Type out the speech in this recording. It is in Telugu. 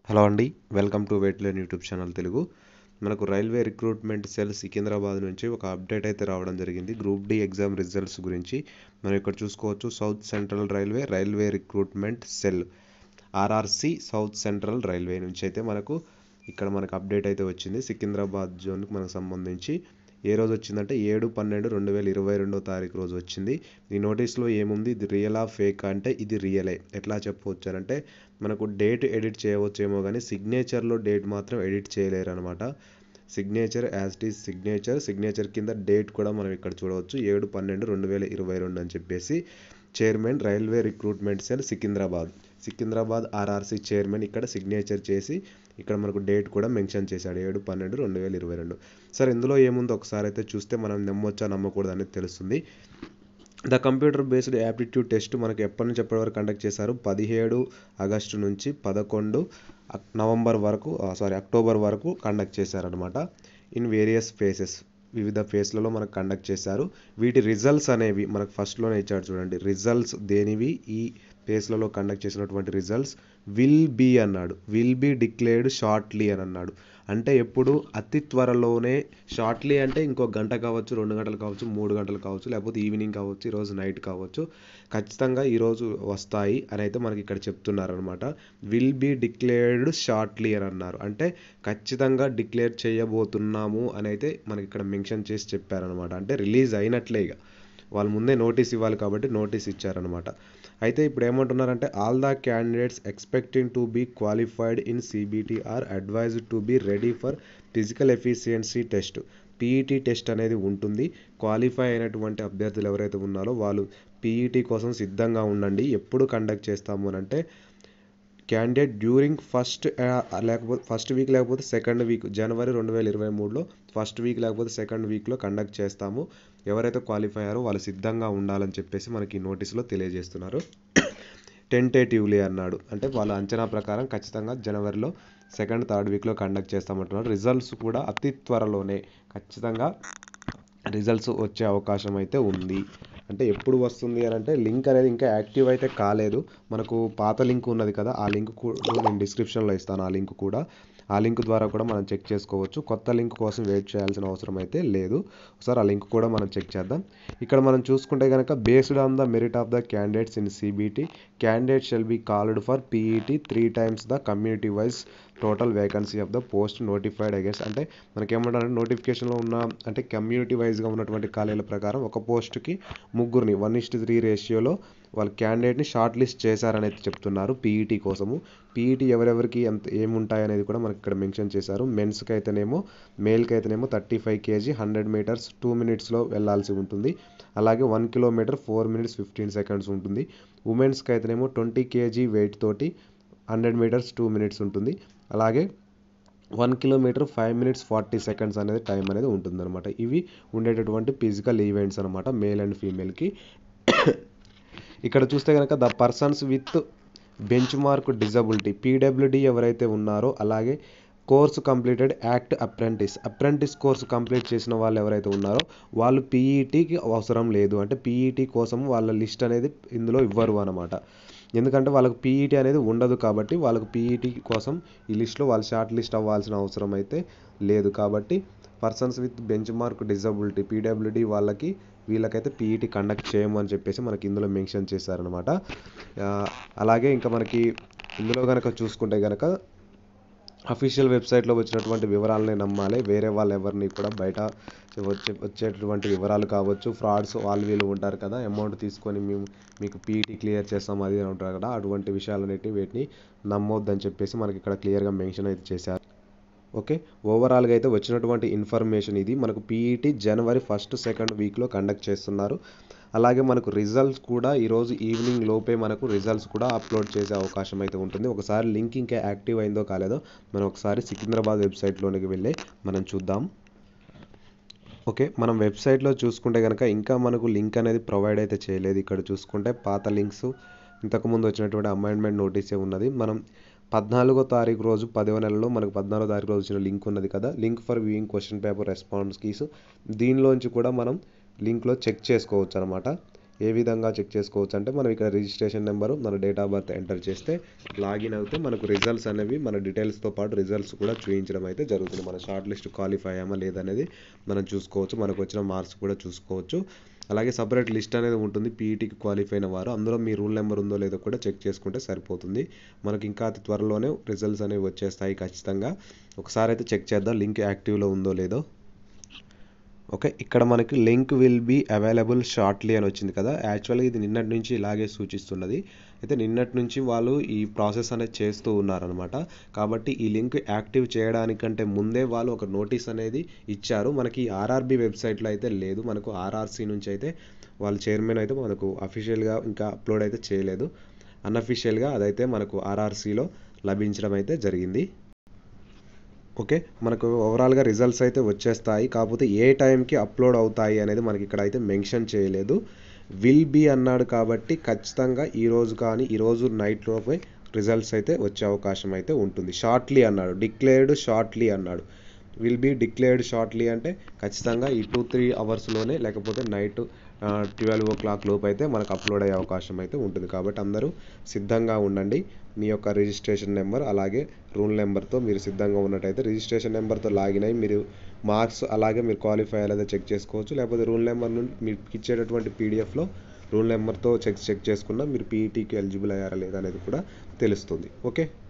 హలో అండి వెల్కమ్ టు వెయిట్లేన్ యూట్యూబ్ ఛానల్ తెలుగు మనకు రైల్వే రిక్రూట్మెంట్ సెల్ సికింద్రాబాద్ నుంచి ఒక అప్డేట్ అయితే రావడం జరిగింది గ్రూప్ డి ఎగ్జామ్ రిజల్ట్స్ గురించి మనం ఇక్కడ చూసుకోవచ్చు south central railway railway recruitment cell RRC south central railway నుంచి అయితే మనకు ఇక్కడ మనకు అప్డేట్ అయితే వచ్చింది సికింద్రాబాద్ జోన్కి మనకు సంబంధించి ఏ రోజు వచ్చిందంటే ఏడు పన్నెండు రెండు వేల ఇరవై రెండో తారీఖు రోజు వచ్చింది ఈ నోటీస్లో ఏముంది ఇది రియలా ఫేక్ అంటే ఇది రియలే ఎట్లా చెప్పవచ్చు అంటే మనకు డేట్ ఎడిట్ చేయవచ్చేమో కానీ సిగ్నేచర్లో డేట్ మాత్రం ఎడిట్ చేయలేరు అనమాట signature as it is signature signature కింద డేట్ కూడా మనం ఇక్కడ చూడవచ్చు ఏడు పన్నెండు రెండు వేల ఇరవై రెండు అని చెప్పేసి chairman railway recruitment cell Secunderabad Secunderabad RRC chairman ఇక్కడ సిగ్నేచర్ చేసి ఇక్కడ మనకు డేట్ కూడా మెన్షన్ చేశాడు ఏడు పన్నెండు రెండు వేల ఇరవై రెండు సరే ఇందులో ఏముందో ఒకసారి అయితే చూస్తే మనం నమ్మొచ్చా నమ్మకూడదు అనేది తెలుస్తుంది the computer based aptitude test మనకు ఎప్పటి నుంచి ఎప్పటి వరకు కండక్ట్ చేశారు పదిహేడు ఆగస్టు నుంచి పదకొండు అక్- నవంబర్ వరకు సారీ అక్టోబర్ వరకు కండక్ట్ చేశారనమాట ఇన్ వేరియస్ ఫేసెస్ వివిధ ఫేస్లలో మనకు కండక్ట్ చేశారు వీటి రిజల్ట్స్ అనేవి మనకు ఫస్ట్లోనే ఇచ్చాడు చూడండి రిజల్ట్స్ దేనివి ఈ ఫేస్లలో కండక్ట్ చేసినటువంటి రిజల్ట్స్ విల్ బీ అన్నాడు విల్ బీ డిక్లేర్డ్ షార్ట్లీ అని అన్నాడు అంటే ఎప్పుడు అతి త్వరలోనే షార్ట్లీ అంటే ఇంకో గంట కావచ్చు రెండు గంటలు కావచ్చు మూడు గంటలు కావచ్చు లేకపోతే ఈవినింగ్ కావచ్చు ఈరోజు నైట్ కావచ్చు ఖచ్చితంగా ఈరోజు వస్తాయి అని అయితే మనకి ఇక్కడ చెప్తున్నారనమాట విల్ బీ డిక్లేర్డ్ షార్ట్లీ అని అన్నారు అంటే ఖచ్చితంగా డిక్లేర్ చేయబోతున్నాము అని అయితే మనకి ఇక్కడ మెన్షన్ చేసి చెప్పారనమాట అంటే రిలీజ్ అయినట్లే ఇక వాళ్ళు ముందే నోటీస్ ఇవ్వాలి కాబట్టి నోటీస్ ఇచ్చారనమాట అయితే ఇప్పుడు ఏమంటున్నారంటే all the candidates expecting to be qualified in CBT are advised to be ready for physical efficiency test PET test అనేది ఉంటుంది క్వాలిఫై అయినటువంటి అభ్యర్థులు ఎవరైతే ఉన్నారో వాళ్ళు పీఈటీ కోసం సిద్ధంగా ఉండండి ఎప్పుడు కండక్ట్ చేస్తాము అని అంటే క్యాండిడేట్ డ్యూరింగ్ ఫస్ట్ లేకపోతే ఫస్ట్ వీక్ లేకపోతే సెకండ్ వీక్ జనవరి రెండు వేల ఇరవై మూడులో ఫస్ట్ వీక్ లేకపోతే సెకండ్ వీక్లో కండక్ట్ చేస్తాము ఎవరైతే క్వాలిఫై అయ్యారో వాళ్ళు సిద్ధంగా ఉండాలని చెప్పేసి మనకి ఈ నోటీసులో తెలియజేస్తున్నారు టెంటేటివ్లీ అన్నాడు అంటే వాళ్ళ అంచనా ప్రకారం ఖచ్చితంగా జనవరిలో సెకండ్ థర్డ్ వీక్లో కండక్ట్ చేస్తామంటున్నారు రిజల్ట్స్ కూడా అతి త్వరలోనే ఖచ్చితంగా రిజల్ట్స్ వచ్చే అవకాశం అయితే ఉంది అంటే ఎప్పుడు వస్తుంది అని అంటే లింక్ అనేది ఇంకా యాక్టివ్ అయితే కాలేదు మనకు పాత లింక్ ఉన్నది కదా ఆ లింక్ కూడా నేను డిస్క్రిప్షన్లో ఇస్తాను ఆ లింక్ కూడా ఆ లింక్ ద్వారా కూడా మనం చెక్ చేసుకోవచ్చు కొత్త లింక్ కోసం వెయిట్ చేయాల్సిన అవసరం అయితే లేదు ఒకసారి ఆ లింక్ కూడా మనం చెక్ చేద్దాం ఇక్కడ మనం చూసుకుంటే కనుక based on the merit of the candidates in CBT candidate shall be called for PET three times the community wise total vacancy of the post notified against అంటే మనకేమంటారంటే నోటిఫికేషన్లో ఉన్న అంటే కమ్యూనిటీ వైజ్గా ఉన్నటువంటి ఖాళీల ప్రకారం ఒక పోస్ట్కి ముగ్గురిని వన్ ఇస్ట్ త్రీ రేషియోలో వాళ్ళ క్యాండిడేట్ని షార్ట్ లిస్ట్ చేశారని అయితే చెప్తున్నారు పీఈటీ కోసము పీఈటీ ఎవరెవరికి ఎంత ఏముంటాయి అనేది కూడా మనకి ఇక్కడ మెన్షన్ చేశారు మెన్స్కి అయితేనేమో మేల్కి అయితేనేమో thirty five KG hundred metres two మినిట్స్లో వెళ్ళాల్సి ఉంటుంది అలాగే one kilometre four minutes fifteen seconds ఉంటుంది ఉమెన్స్కి అయితేనేమో ట్వంటీ కేజీ వెయిట్ తోటి హండ్రెడ్ మీటర్స్ టూ మినిట్స్ ఉంటుంది అలాగే one kilometre five minutes forty seconds అనేది టైం అనేది ఉంటుందన్నమాట ఇవి ఉండేటటువంటి ఫిజికల్ ఈవెంట్స్ అనమాట మేల్ అండ్ ఫీమేల్కి ఇక్కడ చూస్తే కనుక the persons with bench mark disability PWD ఎవరైతే ఉన్నారో అలాగే course completed act apprentice apprentice course complete చేసిన వాళ్ళు ఎవరైతే ఉన్నారో వాళ్ళు పీఈటీకి అవసరం లేదు అంటే పీఈటీ కోసం వాళ్ళ లిస్ట్ అనేది ఇందులో ఇవ్వరు అనమాట ఎందుకంటే వాళ్ళకి పీఈటీ అనేది ఉండదు కాబట్టి వాళ్ళకి పీఈటీ కోసం ఈ లిస్ట్లో వాళ్ళు షార్ట్ లిస్ట్ అవ్వాల్సిన అవసరం అయితే లేదు కాబట్టి persons with bench mark disability PWD వాళ్ళకి వీళ్ళకైతే పీఈటీ కండక్ట్ చేయము అని చెప్పేసి మనకి ఇందులో మెన్షన్ చేశారనమాట ఆ, అలాగే ఇంకా మనకి ఇందులో కనుక చూసుకుంటే కనుక అఫీషియల్ వెబ్సైట్లో వచ్చినటువంటి వివరాలనే నమ్మాలి వేరే వాళ్ళు ఎవరిని కూడా బయట వచ్చే వచ్చేటటువంటి వివరాలు కావచ్చు ఫ్రాడ్స్ వాళ్ళు వీళ్ళు ఉంటారు కదా అమౌంట్ తీసుకొని మేము మీకు పీఈటీ క్లియర్ చేస్తాం అది అని ఉంటారు కదా అటువంటి విషయాలన్నిటి వీటిని నమ్మొద్దని చెప్పేసి మనకి ఇక్కడ క్లియర్గా మెన్షన్ అయితే చేశారు ఓకే ఓవరాల్గా అయితే వచ్చినటువంటి ఇన్ఫర్మేషన్ ఇది మనకు పీఈటీ జనవరి ఫస్ట్ సెకండ్ వీక్లో కండక్ట్ చేస్తున్నారు అలాగే మనకు రిజల్ట్స్ కూడా ఈరోజు ఈవినింగ్ లోపే మనకు రిజల్ట్స్ కూడా అప్లోడ్ చేసే అవకాశం అయితే ఉంటుంది ఒకసారి లింక్ ఇంకా యాక్టివ్ అయిందో కాలేదో మనం ఒకసారి సికింద్రాబాద్ వెబ్సైట్లోనికి వెళ్ళి మనం చూద్దాం ఓకే మనం వెబ్సైట్లో చూసుకుంటే కనుక ఇంకా మనకు లింక్ అనేది ప్రొవైడ్ అయితే చేయలేదు ఇక్కడ చూసుకుంటే పాత లింక్స్ ఇంతకుముందు వచ్చినటువంటి అమైండ్మెంట్ నోటీసే ఉన్నది మనం పద్నాలుగో తారీఖు రోజు పదవ నెలలో మనకు పద్నాలుగో తారీఖు రోజు వచ్చిన లింక్ ఉన్నది కదా link for viewing question paper response keys దీనిలోంచి కూడా మనం లింక్లో చెక్ చేసుకోవచ్చు అనమాట ఏ విధంగా చెక్ చేసుకోవచ్చు అంటే మనం ఇక్కడ రిజిస్ట్రేషన్ నెంబరు మన డేట్ ఆఫ్ బర్త్ ఎంటర్ చేస్తే లాగిన్ అవుతే మనకు రిజల్ట్స్ అనేవి మన డీటెయిల్స్తో పాటు రిజల్ట్స్ కూడా చూపించడం అయితే జరుగుతుంది మన షార్ట్ లిస్ట్ క్వాలిఫై అయ్యామా లేదనేది మనం చూసుకోవచ్చు మనకు వచ్చిన మార్క్స్ కూడా చూసుకోవచ్చు అలాగే సపరేట్ లిస్ట్ అనేది ఉంటుంది పీఈటీకి క్వాలిఫై అయిన వారు అందులో మీ రూల్ నెంబర్ ఉందో లేదో కూడా చెక్ చేసుకుంటే సరిపోతుంది మనకి ఇంకా అతి త్వరలోనే రిజల్ట్స్ అనేవి వచ్చేస్తాయి ఖచ్చితంగా ఒకసారి అయితే చెక్ చేద్దాం లింక్ యాక్టివ్లో ఉందో లేదో ఓకే ఇక్కడ మనకి link will be available shortly అని వచ్చింది కదా యాక్చువల్గా ఇది నిన్నటి నుంచి ఇలాగే సూచిస్తున్నది అయితే నిన్నటి నుంచి వాళ్ళు ఈ ప్రాసెస్ అనేది చేస్తూ ఉన్నారనమాట కాబట్టి ఈ లింక్ యాక్టివ్ చేయడానికంటే ముందే వాళ్ళు ఒక నోటీస్ అనేది ఇచ్చారు మనకి ఆర్ఆర్బి వెబ్సైట్లో అయితే లేదు మనకు ఆర్ఆర్సి నుంచి అయితే వాళ్ళ చైర్మన్ అయితే మనకు అఫీషియల్గా ఇంకా అప్లోడ్ అయితే చేయలేదు అన్అఫీషియల్గా అదైతే మనకు ఆర్ఆర్సీలో లభించడం అయితే జరిగింది ఓకే మనకు ఓవరాల్గా రిజల్ట్స్ అయితే వచ్చేస్తాయి కాకపోతే ఏ టైంకి అప్లోడ్ అవుతాయి అనేది మనకి ఇక్కడ అయితే మెన్షన్ చేయలేదు విల్ బీ అన్నాడు కాబట్టి ఖచ్చితంగా ఈరోజు కానీ ఈరోజు నైట్ లోపే రిజల్ట్స్ అయితే వచ్చే అవకాశం అయితే ఉంటుంది షార్ట్లీ అన్నాడు డిక్లేర్డ్ షార్ట్లీ అన్నాడు విల్ బీ డిక్లేర్డ్ షార్ట్లీ అంటే ఖచ్చితంగా ఈ టూ త్రీ అవర్స్లోనే లేకపోతే నైట్ ట్వెల్వ్ ఓ క్లాక్ లోపు అయితే మనకు అప్లోడ్ అయ్యే అవకాశం అయితే ఉంటుంది కాబట్టి అందరూ సిద్ధంగా ఉండండి మీ యొక్క రిజిస్ట్రేషన్ నెంబర్ అలాగే రూల్ నెంబర్తో మీరు సిద్ధంగా ఉన్నట్టయితే రిజిస్ట్రేషన్ నెంబర్తో లాగిన్ అయ్యి మీరు మార్క్స్ అలాగే మీరు క్వాలిఫై అయ్యేలా చెక్ చేసుకోవచ్చు లేకపోతే రూల్ నెంబర్ నుండి మీకు ఇచ్చేటటువంటి పీడిఎఫ్లో రూల్ నెంబర్తో చెక్ చెక్ చేసుకున్నా మీరు పీఈటీకి ఎలిజిబుల్ అయ్యారా లేదా అనేది కూడా తెలుస్తుంది ఓకే